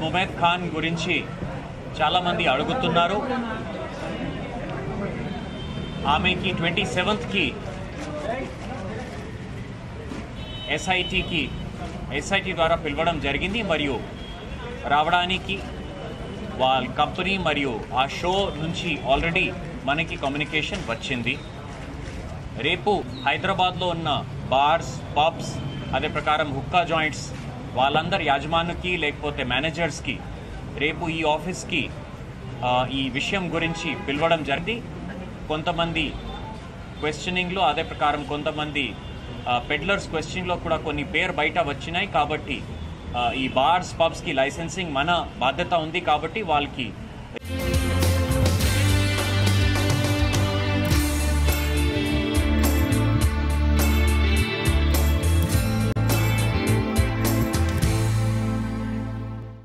ముబేద్ ఖాన్ గురించి చాలామంది అడుగుతున్నారు ఆమెకి ట్వంటీ సెవెంత్కి ఎస్ఐటికి ఎస్ఐటి ద్వారా పిలవడం జరిగింది మరియు రావడానికి వాళ్ళ కంపెనీ మరియు ఆ షో నుంచి ఆల్రెడీ మనకి కమ్యూనికేషన్ వచ్చింది రేపు హైదరాబాద్లో ఉన్న బార్స్ పబ్స్ అదే ప్రకారం హుక్కా జాయింట్స్ వాళ్ళందరి యాజమాన్యుకి లేకపోతే మేనేజర్స్కి రేపు ఈ ఆఫీస్కి ఆ, ఈ విషయం గురించి పిలవడం జరిగింది కొంతమంది క్వశ్చనింగ్లో అదే ప్రకారం కొంతమంది పెడ్లర్స్ క్వశ్చనింగ్లో కూడా కొన్ని పేరు బయట వచ్చినాయి కాబట్టి ఆ, ఈ బార్స్ పబ్స్కి లైసెన్సింగ్ మన బాధ్యత ఉంది కాబట్టి వాళ్ళకి